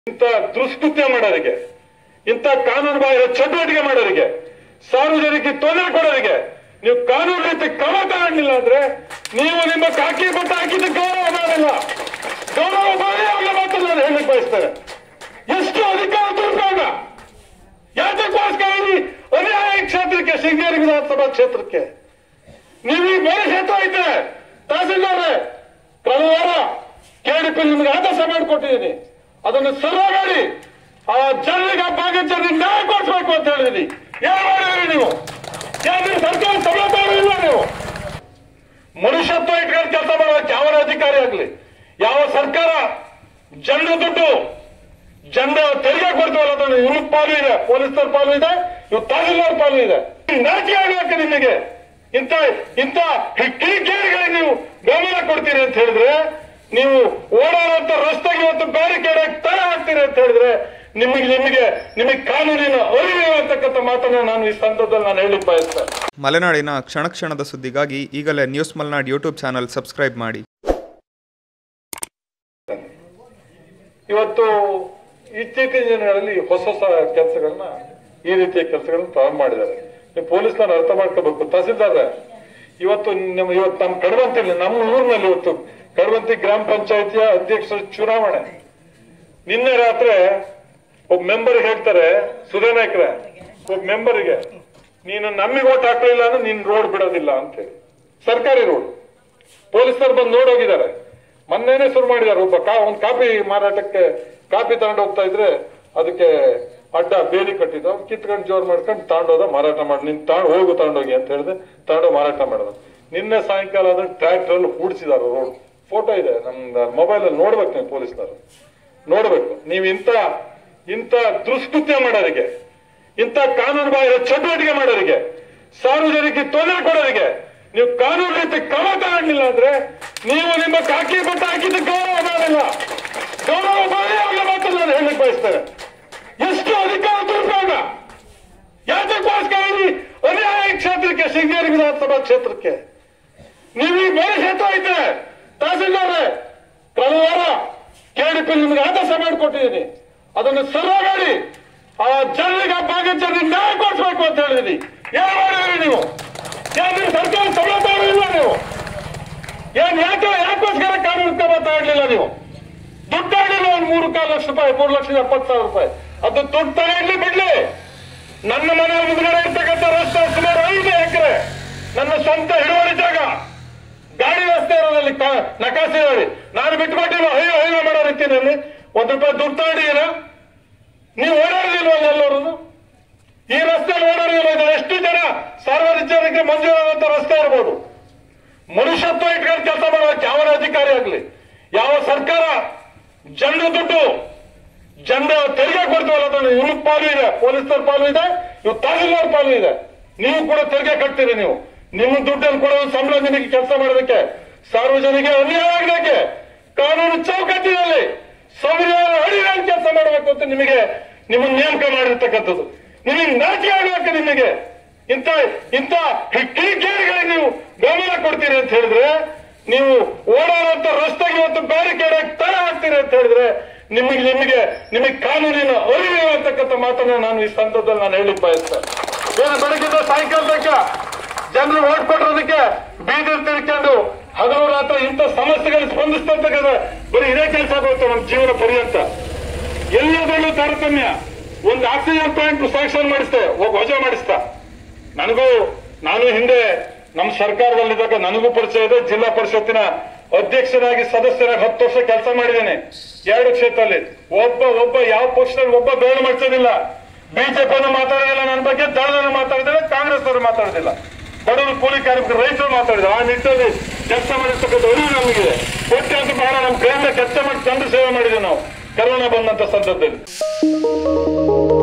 ಇಂಥ ದುಷ್ಕೃತ್ಯ ಮಾಡೋರಿಗೆ ಇಂಥ ಕಾನೂನು ಬಾಹಿರ ಚಟುವಟಿಕೆ ಮಾಡೋರಿಗೆ ಸಾರ್ವಜನಿಕ ತೊಂದರೆ ಕೊಡೋರಿಗೆ ನೀವು ಕಾನೂನು ರೀತಿ ಕ್ರಮ ತಗೊಂಡಿಲ್ಲ ಅಂದ್ರೆ ನೀವು ನಿಮ್ಮ ಕಾಕಿ ಬಟ್ಟ ಹಾಕಿದ ಗೌರವ ಮಾಡೋಲ್ಲ ಗೌರವ ಮಾಡಿ ಅವರ ಮಾತನ್ನು ನಾನು ಹೇಳಲಿಕ್ಕೆ ಬಯಸ್ತೇನೆ ಎಷ್ಟು ಅಧಿಕಾರ ದುರ್ಭೋಗ ಯಾತಕ್ಕೋಸ್ಕರ ಈ ಅನ್ಯಾಯ ಕ್ಷೇತ್ರಕ್ಕೆ ಶೃಂಗೇರಿ ವಿಧಾನಸಭಾ ಕ್ಷೇತ್ರಕ್ಕೆ ನೀವು ಈ ಬೇರೆ ಕ್ಷೇತ್ರ ಐತೆ ತಹಸೀಲ್ದಾರ್ ಕಳೆದ ವಾರ ಕೆಡಿಪಿ ನಿಮ್ಗೆ ಆದೇಶ ಮಾಡಿಕೊಟ್ಟಿದ್ದೀನಿ ಅದನ್ನು ಸರ್ವ ಮಾಡಿ ಆ ಜನರಿಗೆ ಆ ಭಾಗದ ಜನರಿಗೆ ನ್ಯಾಯ ಕೊಡಿಸ್ಬೇಕು ಅಂತ ಹೇಳಿದೀನಿ ಏನ್ ಮಾಡಿದ್ರಿ ನೀವು ಯಾವ್ದು ಸರ್ಕಾರ ಸವಲತ್ತು ಇಲ್ಲ ನೀವು ಮನುಷ್ಯತ್ವ ಇಟ್ಕೊಂಡು ಕೆಲಸ ಮಾಡೋಕೆ ಯಾವ ಅಧಿಕಾರಿ ಆಗ್ಲಿ ಯಾವ ಸರ್ಕಾರ ಜನರ ದುಡ್ಡು ಜನರ ತೆರಿಗೆ ಕೊಡ್ತೀವಲ್ಲ ಅದನ್ನು ಇವ್ರ ಪಾಲು ಇದೆ ಪೊಲೀಸರ ಪಾಲು ಇದೆ ಇವ್ ತಹಸೀಲ್ದಾರ್ ಪಾಲು ಇದೆ ನಾಚಿಕೆ ಆಗ್ಬೇಕು ನಿಮಗೆ ಇಂಥ ಇಂಥ ಕಿರಿಕಿರಿಗಳಿಗೆ ನೀವು ಗಮನ ಕೊಡ್ತೀರಿ ಅಂತ ಹೇಳಿದ್ರೆ ನೀವು ಓಡಾಡುವಂತ ರಸ್ತೆಗೆ ಇವತ್ತು ಬ್ಯಾರಿಕೇಡ್ ತರ ಹಾಕ್ತೀರಿ ಅಂತ ಹೇಳಿದ್ರೆ ನಿಮಗೆ ನಿಮಗೆ ನಿಮಗೆ ಕಾನೂನಿನ ಅರಿವು ಅಂತಕ್ಕಂಥ ಮಾತನ್ನ ನಾನು ಈ ಸಂದರ್ಭದಲ್ಲಿ ನಾನು ಹೇಳಲಿಕ್ಕೆ ಬಯಸ್ತೇನೆ ಮಲೆನಾಡಿನ ಕ್ಷಣ ಕ್ಷಣದ ಸುದ್ದಿಗಾಗಿ ಈಗಲೇ news Malenad YouTube channel subscribe ಮಾಡಿ ಇವತ್ತು ಇತ್ತೀಚಿನ ದಿನಗಳಲ್ಲಿ ಹೊಸ ಹೊಸ ಕೆಲಸಗಳನ್ನ ಈ ರೀತಿಯ ಕೆಲಸಗಳನ್ನ ಪ್ರಾರಂಭ ಮಾಡಿದ್ದಾರೆ ನೀವು ಪೊಲೀಸ್ನವ್ರು ಅರ್ಥ ಮಾಡ್ಕೋಬೇಕು ತಹಸೀಲ್ದಾರ್ ಇವತ್ತು ನಮ್ಮ ಇವತ್ತು ನಮ್ಮ ಕಡವಂತಿಲಿ ನಮ್ಮ ಊರಿನಲ್ಲಿ ಇವತ್ತು ಕಡವಂತಿ ಗ್ರಾಮ ಪಂಚಾಯತಿಯ ಅಧ್ಯಕ್ಷರ ಚುನಾವಣೆ ನಿನ್ನೆ ರಾತ್ರಿ ಒಬ್ಬ ಮೆಂಬರ್ ಹೇಳ್ತಾರೆ ಸುಧಾನಾಯ್ಕರ ಒಬ್ಬ ಮೆಂಬರ್ಗೆ ನೀನು ನಮಗೆ ಓಟ್ ಹಾಕಲಿಲ್ಲ ಅಂದ್ರೆ ನೀನ್ ರೋಡ್ ಬಿಡೋದಿಲ್ಲ ಅಂತ ಹೇಳಿ ಸರ್ಕಾರಿ ರೋಡ್ ಪೊಲೀಸರು ಬಂದು ನೋಡೋಗಿದ್ದಾರೆ ಮೊನ್ನೆನೆ ಶುರು ಮಾಡಿದ್ದಾರೆ ಒಬ್ಬ ಕಾ ಒಂದು ಕಾಪಿ ಮಾರಾಟಕ್ಕೆ ಕಾಪಿ ತಗೊಂಡು ಹೋಗ್ತಾ ಇದ್ರೆ ಅದಕ್ಕೆ ಅಡ್ಡ ಬೇಲಿ ಕಟ್ಟಿದ್ದು ಅವ್ನು ಕಿತ್ಕೊಂಡು ಜೋರ್ ಮಾಡ್ಕೊಂಡು ತಗೊಂಡೋದ ಮಾರಾಟ ಮಾಡಿ ನಿನ್ ತಗೊಂಡು ಹೋಗು ತಗೊಂಡೋಗಿ ಅಂತ ಹೇಳಿದೆ ತಗೊಂಡು ಮಾರಾಟ ಮಾಡಿದ ನಿನ್ನೆ ಸಾಯಂಕಾಲ ಅದನ್ನ ಟ್ರ್ಯಾಕ್ಟರ್ ಅಲ್ಲಿ ಹೂಡಿಸಿದಾರೆ ರೋಡ್ ಫೋಟೋ ಇದೆ ನಮ್ದು ಮೊಬೈಲ್ ಅಲ್ಲಿ ನೋಡ್ಬೇಕು ನೀವು ಪೊಲೀಸ್ನವರು ನೋಡ್ಬೇಕು ನೀವು ಇಂಥ ಇಂಥ ದುಷ್ಕೃತ್ಯ ಮಾಡೋರಿಗೆ ಇಂಥ ಕಾನೂನು ಬಾಹಿರ ಚಟುವಟಿಕೆ ಮಾಡೋರಿಗೆ ಸಾರ್ವಜನಿಕ ತೊಂದರೆ ಕೊಡೋರಿಗೆ ನೀವು ಕಾನೂನು ರೀತಿ ಕ್ರಮ ತಗೊಂಡಿಲ್ಲ ಅಂದ್ರೆ ನೀವು ನಿಮ್ಮ ಕಾಕಿ ಬಟ್ಟ ಹಾಕಿದ ಗೌರವ ಮಾಡೋಲ್ಲ ಗೌರವ ಮಾಡಿ ಅವರ ಮಾತನ್ನು ನಾನು ಹೇಳಲಿಕ್ಕೆ ಬಯಸ್ತೇನೆ ಎಷ್ಟು ಅಧಿಕಾರ ದುರ್ಭೋಗ ಯಾತಕ್ಕೋಸ್ಕರ ಈ ಅನ್ಯಾಯ ಕ್ಷೇತ್ರಕ್ಕೆ ಶೃಂಗೇರಿ ವಿಧಾನಸಭಾ ಕ್ಷೇತ್ರಕ್ಕೆ ನೀವು ಈ ಬೇರೆ ಕ್ಷೇತ್ರ ಐತೆ ತಹಸೀಲ್ದಾರ್ ಕಳೆದ ವಾರ ಕೆಡಿಪಿ ನಿಮ್ಗೆ ಆದೇಶ ಮಾಡಿಕೊಟ್ಟಿದ್ದೀನಿ ಅದನ್ನು ಸರ್ವ ಮಾಡಿ ಆ ಜನರಿಗೆ ಆ ಭಾಗದ ಜನರಿಗೆ ನ್ಯಾಯ ಕೊಡಿಸ್ಬೇಕು ಅಂತ ಹೇಳಿದೀನಿ ಏನ್ ಮಾಡಿದ್ರಿ ನೀವು ಯಾವ್ದು ಸರ್ಕಾರ ಸವಲತ್ತು ಇಲ್ಲ ನೀವು ಏನ್ ಯಾಕೆ ಯಾಕೋಸ್ಕರ ಕಾನೂನು ಕ್ರಮ ತಗೊಳ್ಳಿಲ್ಲ ನೀವು ದುಡ್ಡು ತಗೊಂಡಿಲ್ಲ ಒಂದು ಮೂರು ಕಾಲು ಲಕ್ಷ ರೂಪಾಯಿ ಮೂರು ಲಕ್ಷದ ಎಪ್ಪತ್ತು ಸಾವಿರ ರೂಪಾಯಿ ಅದು ದುಡ್ಡು ತಗೊಂಡ್ಲಿ ಬಿಡ್ಲಿ ನನ್ನ ಮನೆ ಮುಂದ್ಗಡೆ ಇರ್ತಕ್ಕಂಥ ರಸ್ತೆ ಸುಮಾರು ಐದು ಎಕರೆ ನನ್ನ ಸ್ವಂತ ಹಿಡುವಳಿ ಜಾಗ ಗಾಡಿ ರಸ್ತೆ ಇರೋದಲ್ಲಿ ಕ- ನಕಾಸೆ ಹೇಳಿ ನಾನು ಬಿಟ್ಕೊಟ್ಟಿಲ್ಲ ಹೈವೆ ಹೈವೆ ಮಾಡೋ ರೀತಿಯಲ್ಲಿ ಒಂದ್ ರೂಪಾಯಿ ದುಡ್ಡು ತಗೊಂಡಿದ್ದೀರಾ ನೀವು ಓಡಾಡಿಲ್ವ ಎಲ್ಲರೂ ಈ ರಸ್ತೆಯಲ್ಲಿ ಓಡಾಡಿಲ್ಲ ಇದು ಎಷ್ಟು ಜನ ಸಾರ್ವಜನಿಕರಿಗೆ ಮಂಜೂರಾದಂತ ರಸ್ತೆ ಇರ್ಬೋದು ಮನುಷ್ಯತ್ವ ಇಟ್ಕೊಂಡು ಕೆಲಸ ಮಾಡೋಕೆ ಯಾವ ಅಧಿಕಾರಿ ಆಗ್ಲಿ ಯಾವ ಸರ್ಕಾರ ಜನರ ದುಡ್ಡು ಜನರ ತೆರಿಗೆ ಕೊಡ್ತೀವಲ್ಲ ಅದನ್ನು ಇವ್ರ ಪಾಲು ಇದೆ ಪೊಲೀಸರ ಪಾಲು ಇದೆ ಇವ್ ತಹಸೀಲ್ದಾರ್ ಪಾಲು ಇದೆ ನೀವು ಕೂಡ ತೆರಿಗೆ ಕಟ್ತೀರಿ ನೀವು ನಿಮ್ಮ ದುಡ್ಡನ್ನು ಕೊಡೋದು ಸಂಬಳ ನಿಮಗೆ ಕೆಲಸ ಮಾಡೋದಕ್ಕೆ ಸಾರ್ವಜನಿಕ ಅನ್ಯಾಯ ಆಗಲಿಕ್ಕೆ ಕಾನೂನು ಚೌಕಟ್ಟಿನಲ್ಲಿ ಸಂವಿಧಾನ ಅಡಿಯಲ್ಲಿ ಕೆಲಸ ಮಾಡಬೇಕು ಅಂತ ನಿಮಗೆ ನಿಮ್ಮನ್ನು ನೇಮಕ ಮಾಡಿರ್ತಕ್ಕಂಥದ್ದು ನಿಮಗೆ ನಾಚಿಕೆ ಆಗಬೇಕು ನಿಮಗೆ ಇಂಥ ಇಂಥ ಕಿರಿಕಿರಿಗಳಿಗೆ ನೀವು ಗಮನ ಕೊಡ್ತೀರಿ ಅಂತ ಹೇಳಿದ್ರೆ ನೀವು ಓಡಾಡುವಂತ ರಸ್ತೆಗೆ ಇವತ್ತು ಬ್ಯಾರಿಕೇಡ್ ತರ ಹಾಕ್ತೀರಿ ಅಂತ ಹೇಳಿದ್ರೆ ನಿಮಗೆ ನಿಮಗೆ ನಿಮಗೆ ಕಾನೂನಿನ ಅರಿವು ಅಂತಕ್ಕಂಥ ಮಾತನ್ನ ನಾನು ಈ ಸಂದರ್ಭದಲ್ಲಿ ನಾನು ಹೇಳಲಿಕ್ಕೆ ಬಯಸ್ತೇನೆ ಏನು ಬೆಳಗ್ಗಿಂದ ಸಾಯಂಕಾಲ ತನಕ ಜನರು ಓಟ್ ಕೊಟ್ಟಿರೋದಕ್ಕೆ ಬೀದಿರ್ ತಿರ್ಕೊಂಡು ಹಗಲು ರಾತ್ರಿ ಇಂಥ ಸಮಸ್ಯೆಗಳು ಸ್ಪಂದಿಸ್ತಕ್ಕಂಥ ಬರೀ ಇದೇ ಕೆಲಸ ಆಗುತ್ತೆ ನಮ್ಮ ಜೀವನ ಪರ್ಯಂತ ಎಲ್ಲದರಲ್ಲೂ ತಾರತಮ್ಯ ಒಂದು ಆಕ್ಸಿಜನ್ ಪ್ಲಾಂಟ್ ಸ್ಯಾಂಕ್ಷನ್ ಮಾಡಿಸ್ತೆ ಹೋಗಿ ವಜಾ ಮಾಡಿಸ್ತಾ ನನಗೂ ನಾನು ಹಿಂದೆ ನಮ್ಮ ಸರ್ಕಾರದಲ್ಲಿದ್ದಾಗ ನನಗೂ ಪರಿಚಯ ಇದೆ ಜಿಲ್ಲಾ ಪರಿಷತ್ತಿನ ಅಧ್ಯಕ್ಷರಾಗಿ ಸದಸ್ಯರಾಗಿ ಹತ್ತು ವರ್ಷ ಕೆಲಸ ಮಾಡಿದ್ದೇನೆ ಎರಡು ಕ್ಷೇತ್ರದಲ್ಲಿ ಒಬ್ಬ ಒಬ್ಬ ಯಾವ ಪಕ್ಷದಲ್ಲಿ ಒಬ್ಬ ಬೇಡ ಮಾಡಿಸೋದಿಲ್ಲ ಬಿಜೆಪಿ ಮಾತಾಡೋದಿಲ್ಲ ನನ್ನ ಬಗ್ಗೆ ದಳದನ್ನು ಮಾತಾಡಿದ್ರೆ ಕಾಂಗ್ರೆಸ್ ಅವರು ಮಾತಾಡೋದಿಲ್ಲ ಬಡವರು ಕೂಲಿ ಕಾರ್ಮಿಕರು ರೈತರು ಮಾತಾಡಿದ್ರು ಆ ನಿಟ್ಟಿನಲ್ಲಿ ಕೆಲಸ ಮಾಡಿರ್ತಕ್ಕಂಥ ಅರಿವು ನಮಗಿದೆ ಕೊಟ್ಟೆ ಅಂತ ಬಹಳ ನಮ್ಮ ಕೈಯಿಂದ ಕೆಲಸ ಮಾಡಿ ತಂದು ಸೇವೆ ಮಾಡಿದ್ದೇವೆ ನಾವು ಕರೋನಾ ಬಂದಂತ ಸಂದರ್ಭದಲ್ಲಿ